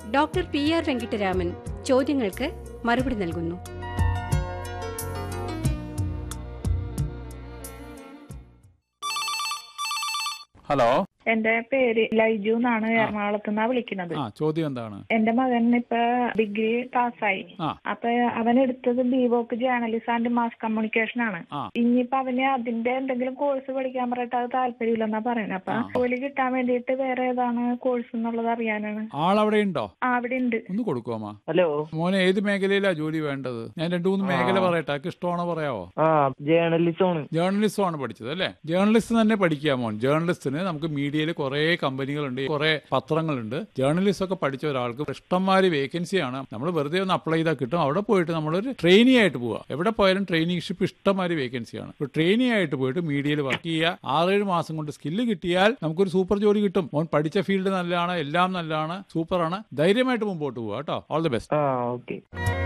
Doctor P R Venkitaraman ചോദ്യങ്ങൾക്ക് മറുപടി നൽകുന്നു ഹലോ എന്റെ പേര് ലൈജു എന്നാണ് എറണാകുളത്ത് നിന്നാ വിളിക്കുന്നത് ആ ചോദ്യം എന്താണ് എന്റെ മകൻ ഇപ്പൊ ഡിഗ്രി പാസ്സായി ആ. അപ്പൊ അവൻ എടുത്തത് BVoc journalist and mass communication ആണ് ആ. ഇനിയിപ്പോ അവന് അതിന്റെ എന്തെങ്കിലും കോഴ്സ് പഠിക്കാൻ പറഞ്ഞിട്ട് അത് താല്പര്യമില്ലെന്നാ പറയുന്നത് അപ്പൊ ആ. ജോലി കിട്ടാൻ വേണ്ടിയിട്ട് വേറെ ഏതാണ് കോഴ്സ് എന്നുള്ളത് അറിയാനാണ് ആളവിടെ ഉണ്ടോ ആ, അവിടെ ഉണ്ട് ഒന്ന് കൊടുക്കുമോ ഹലോ മോനെ ഏത് മേഖലയിലാ ജോലി വേണ്ടത് ഞാൻ രണ്ടു മൂന്ന് മേഖല പറയട്ടെ ആർക്ക് ഇഷ്ടമാണോ പറയാവോ ആ ജേർണലിസ്റ്റ് ആണ് ജേർണലിസം ആണ് പഠിച്ചത് അല്ലേ ജേർണലിസ്റ്റ് തന്നെ പഠിക്കുക മോൻ ജേർണലിസ്റ്റിന് നമുക്ക് മീഡിയയിൽ കുറെ കമ്പനികളുണ്ട് കുറെ പത്രങ്ങളുണ്ട് ജേർണലിസ്റ്റ് ഒക്കെ പഠിച്ച ഒരാൾക്ക് ഇഷ്ടംമാതിരി വേക്കൻസിയാണ് നമ്മൾ വെറുതെ ഒന്ന് അപ്ലൈ ചെയ്താൽ കിട്ടും അവിടെ പോയിട്ട് നമ്മളൊരു ട്രെയിനി ആയിട്ട് പോവുക എവിടെ പോയാലും ട്രെയിനിങ്ഷിപ്പ് ഇഷ്ടംമാതിരി വേക്കൻസിയാണ് ഇപ്പോൾ ട്രെയിനി ആയിട്ട് പോയിട്ട് മീഡിയയിൽ വർക്ക് ചെയ്യുക ആറേഴ് മാസം കൊണ്ട് സ്കില്ല് കിട്ടിയാൽ നമുക്കൊരു സൂപ്പർ ജോലി കിട്ടും മോൻ പഠിച്ച ഫീൽഡ് നല്ലതാണ് എല്ലാം നല്ലതാണ് സൂപ്പറാണ് ധൈര്യമായിട്ട് മുമ്പോട്ട് പോവുക കേട്ടോ ഓൾ ദി ബെസ്റ്റ് ആ ഓക്കെ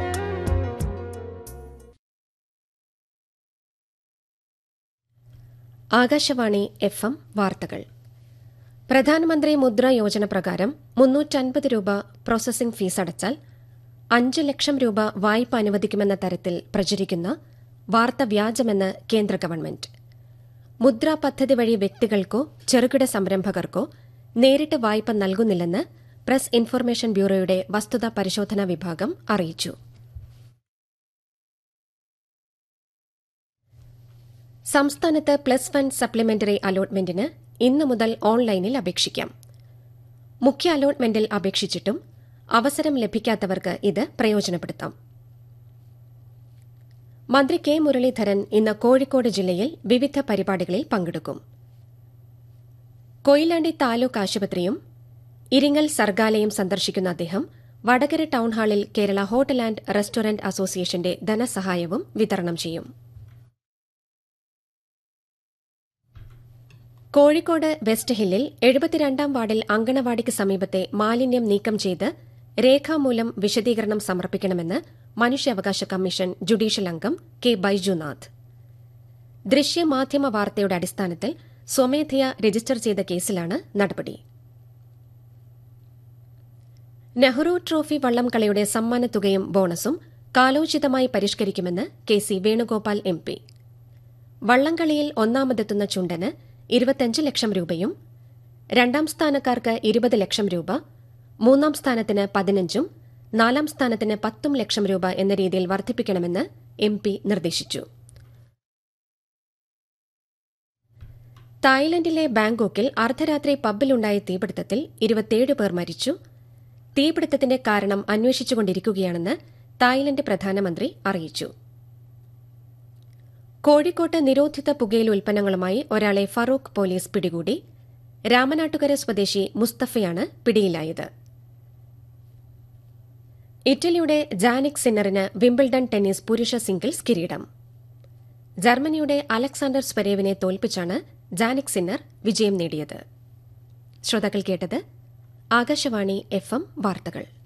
ആകാശവാണി എഫ് എം വാർത്തകൾ പ്രധാനമന്ത്രി മുദ്ര യോജന പ്രകാരം മുന്നൂറ്റൻപത് രൂപ പ്രോസസിംഗ് ഫീസ് അടച്ചാൽ അഞ്ച് ലക്ഷം രൂപ വായ്പ അനുവദിക്കുമെന്ന തരത്തിൽ പ്രചരിക്കുന്ന വാർത്ത വ്യാജമെന്ന് കേന്ദ്ര ഗവൺമെന്റ് മുദ്ര പദ്ധതി വഴി വ്യക്തികൾക്കോ ചെറുകിട സംരംഭകർക്കോ നേരിട്ട് വായ്പ നൽകുന്നില്ലെന്ന് പ്രസ് ഇൻഫർമേഷൻ ബ്യൂറോയുടെ വസ്തുതാ പരിശോധനാ വിഭാഗം അറിയിച്ചു സംസ്ഥാനത്ത് പ്ലസ് വൺ സപ്ലിമെന്ററി അലോട്ട്മെന്റിന് ഇന്നു മുതൽ ഓൺലൈനിൽ അപേക്ഷിക്കാം മുഖ്യ അലോട്ട്മെന്റിൽ അപേക്ഷിച്ചിട്ടും അവസരം ലഭിക്കാത്തവർക്ക് ഇത് പ്രയോജനപ്പെടുത്താം മന്ത്രി കെ മുരളീധരൻ ഇന്ന് കോഴിക്കോട് ജില്ലയിൽ വിവിധ പരിപാടികളിൽ പങ്കെടുക്കും കൊയിലാണ്ടി താലൂക്ക് ആശുപത്രിയും ഇരിങ്ങൽ സർഗാലയും സന്ദർശിക്കുന്ന അദ്ദേഹം വടകര ടൌൺഹാളിൽ കേരള ഹോട്ടൽ ആൻഡ് റെസ്റ്റോറന്റ് അസോസിയേഷന്റെ ധനസഹായവും വിതരണം ചെയ്യും കോഴിക്കോട് വെസ്റ്റ് ഹില്ലിൽ എഴുപത്തിരണ്ടാം വാർഡിൽ അങ്കണവാടിക്ക് സമീപത്തെ മാലിന്യം നീക്കം ചെയ്ത് രേഖാമൂലം വിശദീകരണം സമർപ്പിക്കണമെന്ന് മനുഷ്യാവകാശ കമ്മീഷൻ ജുഡീഷ്യൽ അംഗം കെ ബൈജുനാഥ് ദൃശ്യമാധ്യമ വാർത്തയുടെ അടിസ്ഥാനത്തിൽ സ്വമേധയാ രജിസ്റ്റർ ചെയ്ത കേസിലാണ് നടപടി നെഹ്റു ട്രോഫി വള്ളംകളിയുടെ സമ്മാനത്തുകയും ബോണസും കാലോചിതമായി പരിഷ്കരിക്കുമെന്ന് K C Venugopal M P വള്ളംകളിയിൽ ഒന്നാമതെത്തുന്ന ചുണ്ടന് ഇരുപത്തിയഞ്ച് ലക്ഷം രൂപയും രണ്ടാം സ്ഥാനക്കാർക്ക് ഇരുപത് ലക്ഷം രൂപ മൂന്നാം സ്ഥാനത്തിന് പതിനഞ്ചും നാലാം സ്ഥാനത്തിന് പത്തും ലക്ഷം രൂപ എന്ന രീതിയിൽ വർദ്ധിപ്പിക്കണമെന്ന് എം പി നിർദ്ദേശിച്ചു തായ്ലൻഡിലെ ബാങ്കോക്കിൽ അർദ്ധരാത്രി പബ്ബിലുണ്ടായ തീപിടുത്തത്തിൽ ഇരുപത്തിയേഴ് പേർ മരിച്ചു തീപിടുത്തത്തിന്റെ കാരണം അന്വേഷിച്ചുകൊണ്ടിരിക്കുകയാണെന്ന് തായ്ലൻഡ് പ്രധാനമന്ത്രി അറിയിച്ചു കോഴിക്കോട്ട് നിരോധിത പുകയില ഉൽപ്പന്നങ്ങളുമായി ഒരാളെ ഫറൂഖ് പോലീസ് പിടികൂടി രാമനാട്ടുകര സ്വദേശി മുസ്തഫയാണ് പിടിയിലായത് ഇറ്റലിയുടെ ജാനിക് സിന്നറിന് വിംബിൾഡൺ ടെന്നീസ് പുരുഷ സിംഗിൾസ് കിരീടം ജർമ്മനിയുടെ അലക്സാണ്ടർ സ്വരേവിനെ തോൽപ്പിച്ചാണ് ജാനിക് സിന്നർ വിജയം നേടിയത് ശ്രോതാക്കൾ കേട്ടത് ആകാശവാണി എഫ് എം വാർത്തകൾ